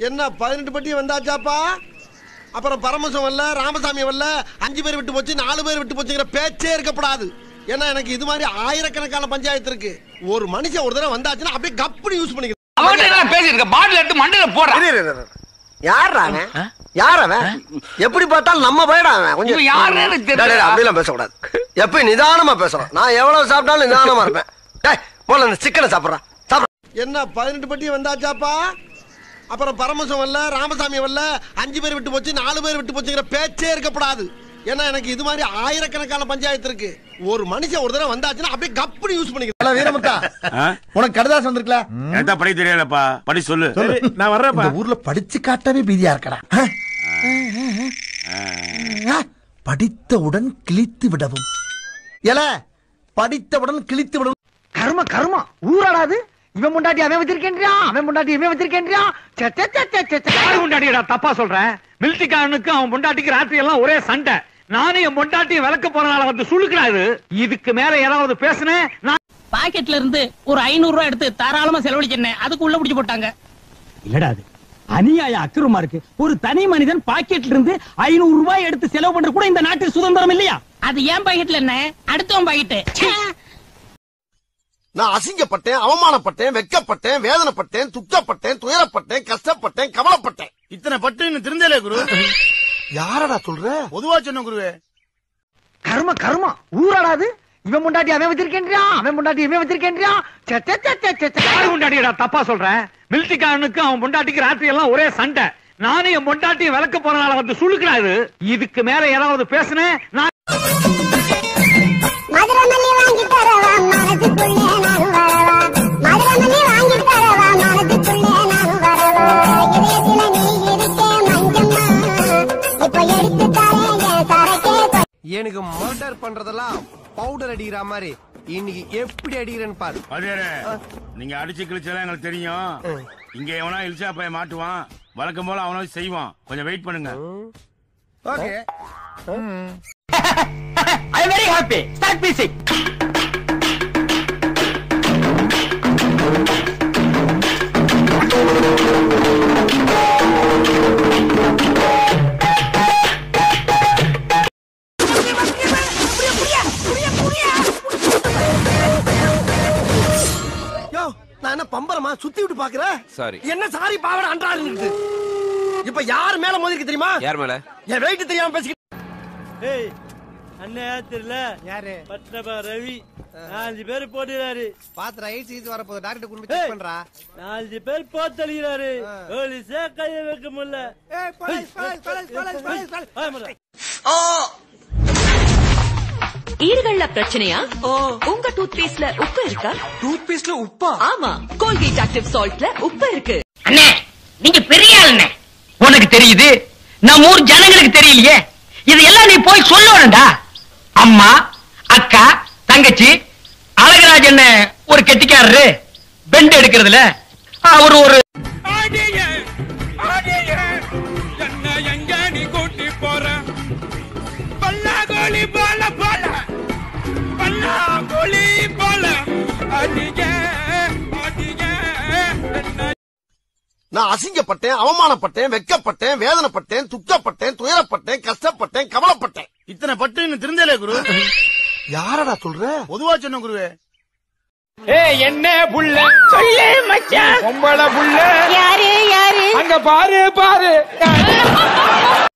என்ன பதினெட்டு பட்டி வந்தாச்சாப்பா அப்புறம் பரமசம் வரல ராமசாமி வரல அஞ்சு பேர் விட்டு போச்சு நாலு பேர் விட்டு போச்சுங்கிற பேச்சே இருக்கப்படாது ஏன்னா எனக்கு இது மாதிரி ஆயிரக்கணக்கான பஞ்சாயத்து இருக்கு ஒரு மனுஷன் ஒரு தடவை வந்தாச்சுன்னா அப்படியே கப்புனு யூஸ் பண்ணிக்கிறேன் அவன்கிட்ட என்ன பேசியிருக்க பாட்டில் எடுத்து மண்டையில போடுறான் யார் அவன் யார் அவன் எப்படி பார்த்தாலும் நம்ம போயிடா அவன் கொஞ்சம் இவன் யாருன்னு எனக்கு தெரியல. டேய், டேய், அப்படிலாம் பேசக்கூடாது எப்ப நிதானமா பேசணும் நான் எவ்வளவு சாப்பிட்டாலும் நிதானமா இருப்பேன் டேய் போல இந்த சிக்கனை சாப்பிட்றான் சாப்பிட்ற என்ன பதினெட்டு பட்டி வந்தாச்சாப்பா அப்புறம் பரமசம் வரல ராமசாமி வரல அஞ்சு பேர் விட்டு போச்சு நாலு பேர் விட்டு போச்சுங்கிற பேச்சே இருக்கப்படாது ஏன்னா எனக்கு இது மாதிரி ஆயிரக்கணக்கான பஞ்சாயத்து இருக்கு ஒரு மனுஷன் ஒரு தடவை வந்தாச்சுன்னா அப்படியே கப்புனு யூஸ் பண்ணிக்கிறேன் வீரமுத்தா உனக்கு கடுதாசம் வந்திருக்கல எனக்கு படி தெரியலப்பா படி சொல்லு சொல்லு நான் வர்றேன் இந்த ஊர்ல படிச்சு காட்டவே பீதியா இருக்கடா படித்தவுடன் கிழித்து விடவும் எல படித்தவுடன் கிழித்து விடவும் கர்ம கர்மம் ஊராடாது இவன் முண்டாட்டி அவன் வச்சிருக்கேன்றியா அவன் முண்டாட்டி இவன் வச்சிருக்கேன்றியா யாரு முண்டாட்டிடா தப்பா சொல்றேன் மிலிட்டரிக்காரனுக்கு அவன் முண்டாட்டிக்கு ராத்திரி எல்லாம் ஒரே சண்டை நானும் என் முண்டாட்டியை விளக்க போறனால வந்து சுழுக்கிறாரு இதுக்கு மேல ஏதாவது பேசுனேன் நான் பாக்கெட்ல இருந்து ஒரு ஐநூறு ரூபாய் எடுத்து தாராளமா செலவழிச்சேன் அதுக்கு உள்ள பிடிச்சு போட்டாங்க இல்லடா அது அநியாய அக்கிரமா இருக்கு ஒரு தனி மனிதன் பாக்கெட்ல இருந்து ஐநூறு ரூபாய் எடுத்து செலவு பண்ற கூட இந்த நாட்டுக்கு சுதந்திரம் இல்லையா அது ஏன் பாக்கெட்ல என்ன அடுத்தவன் பாக்கெட்டு நான் அசிங்கப்பட்டேன் அவமானப்பட்டேன் வெக்கப்பட்டேன் வேதனைப்பட்டேன் துக்கப்பட்டேன் துயரப்பட்டேன் கஷ்டப்பட்டேன் கவலைப்பட்டேன் இத்தனை பட்டு இன்னும் திருந்தலே குரு யாரடா சொல்ற பொதுவா சொன்ன குருவே கர்ம கர்மம் ஊராடாது இவன் முண்டாட்டி அவன் வச்சிருக்கேன்றியா அவன் முண்டாட்டி இவன் வச்சிருக்கேன்றியா யாரு முண்டாட்டிடா தப்பா சொல்றேன் மிலிட்டரிக்காரனுக்கு அவன் முண்டாட்டிக்கு ராத்திரி எல்லாம் ஒரே சண்டை நானும் என் முண்டாட்டியை விளக்க போறனால வந்து சுழுக்கிறாரு இதுக்கு மேல ஏதாவது பேசுனேன் நான் மதுரமல்லி வாங்கி தரவா மனதுக்குள்ளே நானும் வரவா மதுரமல்லி வாங்கி தரவா மனதுக்குள்ளே நானும் வரவா இதயத்தில நீ இருக்கே மஞ்சம்மா இப்ப எடுத்து தரேன் என் சரக்கே எனக்கு மர்டர் பண்றதெல்லாம் பவுடர் அடிக்கிற மாதிரி இன்னைக்கு எப்படி அடிக்கிறேன்னு பாரு அதேரே நீங்க அடிச்சு கிழிச்செல்லாம் எங்களுக்கு தெரியும் இங்க எவனா இழிச்சா போய் மாட்டுவான் வழக்கம் போல அவனை செய்வான் கொஞ்சம் வெயிட் பண்ணுங்க okay I very happy start music yo நான் என்ன பம்பரமா சுத்தி விட்டு பாக்குறேன் சாரி என்ன சாரி பாவட அன்றாரு இப்ப யார் மேல மோதிருக்கு தெரியுமா யார் மேல என் வெயிட் தெரியாம பேசிக்கிட்டு ஏய் அண்ணே தெரியல யாரு பட்னபா ரவி நாலு பேர் போட்டுறாரு பாத்து ரைட் சீட் வர போது டாக்டர் குடும்பம் ஏய். செக் பண்றா நாலு பேர் போத்தளிக்கிறாரு போலீஸே கைய வைக்க முடியல ஆ, முதல்ல. ஈறுகள்ல பிரச்சனையா உங்க டூத் பேஸ்ட்ல உப்பு இருக்கா டூத் பேஸ்ட்ல உப்பா ஆமா கோல்கேட் ஆக்டிவ் சால்ட்ல உப்பு இருக்கு அண்ணே நீங்க பெரிய ஆளுண்ணே உனக்கு தெரியுது நம்ம ஊர் ஜனங்களுக்கு தெரியலையே இது எல்லாம் நீ போய் சொல்லணும்டா அம்மா அக்கா தங்கச்சி அழகராஜன் ஒரு கெட்டிக்காரரு பெண்ட் எடுக்கிறதுல அவர் ஒரு என்ன எங்க நீ கூட்டி போற பல்லாகோலி போல போல பல்லாகோலி போல அடிங்க அடிங்க என்ன நான் அசிங்கப்பட்டேன் அவமானப்பட்டேன் வெக்கப்பட்டேன் வேதனைப்பட்டேன் துக்கப்பட்டேன் துயரப்பட்டேன் கஷ்டப்பட்டேன் கவலைப்பட்டேன் இத்தனை பட்டு இன்னும் திருந்தலே குரு யாரடா சொல்ற பொதுவா சொன்ன குருவே ஏய் என்ன புள்ள சொல்லு மச்சான் பொம்பளை புள்ள யாரு யாரு அங்க பாரு பாரு